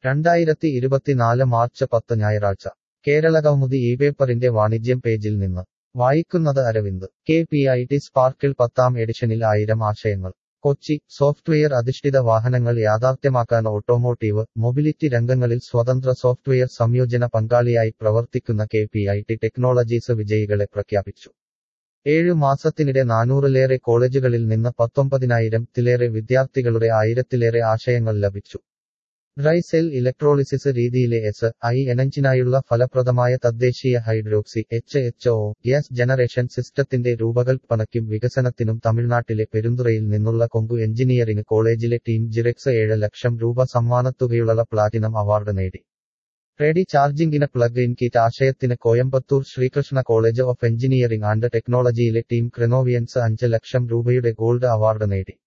രണ്ടായിരത്തി ഇരുപത്തിനാല് മാർച്ച് പത്ത് ഞായറാഴ്ച കേരളകൗമുദി ഈ പേപ്പറിന്റെ വാണിജ്യം പേജിൽ നിന്ന് വായിക്കുന്നത് Aravind K P I T സ്പാർക്കിൽ പത്താം എഡിഷനിൽ ആയിരം ആശയങ്ങൾ കൊച്ചി സോഫ്റ്റ്വെയർ അധിഷ്ഠിത വാഹനങ്ങൾ യാഥാർത്ഥ്യമാക്കാൻ ഓട്ടോമോട്ടീവ് മൊബിലിറ്റി രംഗങ്ങളിൽ സ്വതന്ത്ര സോഫ്റ്റ്വെയർ സംയോജന പങ്കാളിയായി പ്രവർത്തിക്കുന്ന K P I T technologies വിജയികളെ പ്രഖ്യാപിച്ചു ഏഴു മാസത്തിനിടെ നാനൂറിലേറെ കോളേജുകളിൽ നിന്ന് പത്തൊമ്പതിനായിരത്തിലേറെ വിദ്യാർത്ഥികളുടെ ആയിരത്തിലേറെ ആശയങ്ങൾ ലഭിച്ചു ഡ്രൈ സെൽ ഇലക്ട്രോളിസിസ് രീതിയിലെ എസ് ഐ എനഞ്ചിനായുള്ള ഫലപ്രദമായ തദ്ദേശീയ hydroxy H H O gas generation സിസ്റ്റത്തിന്റെ രൂപകൽപ്പനയ്ക്കും വികസനത്തിനും തമിഴ്നാട്ടിലെ പെരുന്തുറയിൽ നിന്നുള്ള കൊങ്കു എഞ്ചിനീയറിംഗ് കോളേജിലെ ടീം ജിറെക്സ് ഏഴ് ലക്ഷം രൂപ സമ്മാനത്തുകയുള്ള പ്ലാറ്റിനം അവാർഡ് നേടി റെഡി ചാർജിംഗിന് പ്ലഗ് ഇൻ കിറ്റ് ആശയത്തിന് Coimbatore Srikrishna college of engineering and ടെക്നോളജിയിലെ ടീം ക്രെനോവിയൻസ് അഞ്ച് ലക്ഷം രൂപയുടെ ഗോൾഡ് അവാർഡ് നേടി